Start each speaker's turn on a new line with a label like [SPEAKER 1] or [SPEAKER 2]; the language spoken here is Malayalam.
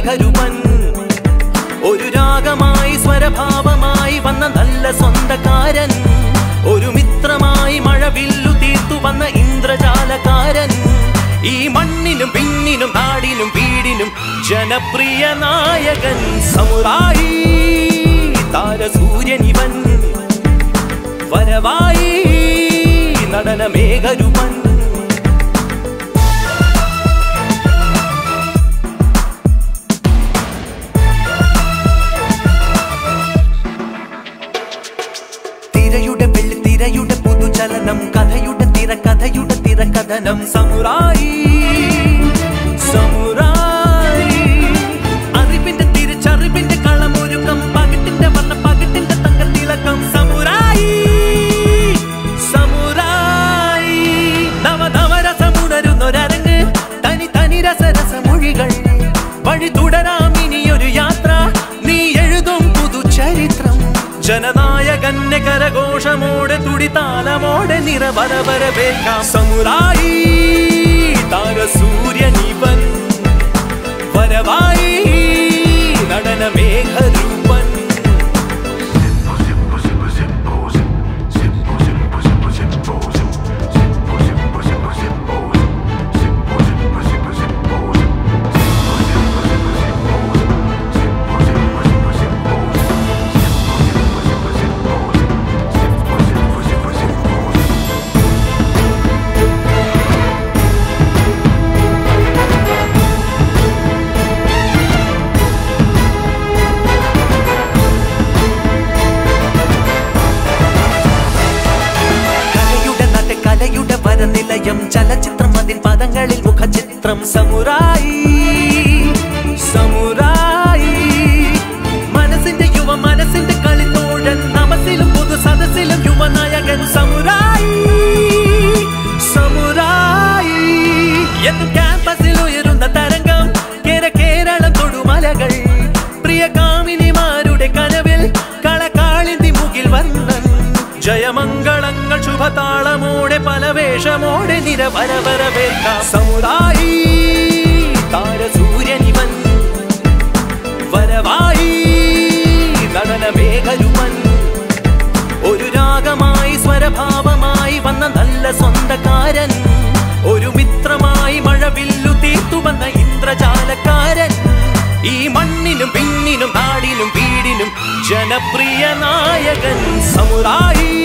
[SPEAKER 1] മേഘരുമൻ ഒരു രാഗമായി സ്വരഭാവമായി വന്ന നല്ല സ്വന്തക്കാരൻ ഒരു മിത്രമായി മഴവില്ലു തീർത്തു വന്ന ഇന്ദ്രജാലക്കാരൻ ഈ മണ്ണിനും പിന്നിനും നാടിനും വീടിനും ജനപ്രിയ നായകൻ സമുറായി താരസൂര്യനിവൻ വരവായി നടന മേഘരുമൻ തിരയുടെ വെള്ളി തിരയുടെ പുതുചലനം കഥയുടെ തിരക്കഥയുടെ തിരക്കഥനം സമുറായി സമുറായി അറിവിന്റെ തിരിച്ചറിവിന്റെ കളമൊരുക്കം പകിട്ടിന്റെ വർണ്ണ പകിട്ടിന്റെ തങ്കത്തിളക്കം സമുറായി സമുറായി നവ നവരസമുണരുന്നൊരരങ്ങ് തനി തനി രസരസമൊഴികൾ വഴി തുടരാം ഇനിയൊരു യാത്ര നീ എഴുതും പുതുചരിത്രം ജനനായകന്റെ കരഘോഷമോടെ തുടിതാലമോടെ നിറവരവരവേൽക്കാം സമുറായി താരസൂര്യനിവൻ വരവായി നടന മേഘരൂപൻ കലയുടെ നാട്ടെ കലയുടെ വരനിലയം ചലച്ചിത്രം അതിൻ പദങ്ങളിൽ മുഖചിത്രം സമുറായി സമുറായി മനസ്സിന്റെ യുവ മനസ്സിന്റെ കളിത്തോഴൻ നമസിലും പൊതു സദസ്സിലും യുവനായകൻ സമുറായി സമുറായി എന്നും ക്യാമ്പസിൽ ഉയരുന്ന തരംഗം കേര കേരളം തൊടുമലകൾ പ്രിയ കാമിനിമാരുടെ കനവിൽ കളകാളിന്തി മുകിൽ വർണ്ണൻ ജയമംഗളങ്ങൾ ശുഭതാളമോടെ പല വേഷമോടെ നിരവരവരവേൽക്കാം സമുറായി താരസൂര്യനിവൻ വരവായി നടന മേഘരുമൻ ഒരു രാഗമായി സ്വരഭാവമായി വന്ന നല്ല സ്വന്തക്കാരൻ ഒരു മിത്രമായി മഴവില്ലു തീർത്തു വന്ന ഇന്ദ്രജാലക്കാരൻ ഈ മണ്ണിനും പിന്നിനും നാടിനും വീടിനും ജനപ്രിയ നായകൻ സമുറായി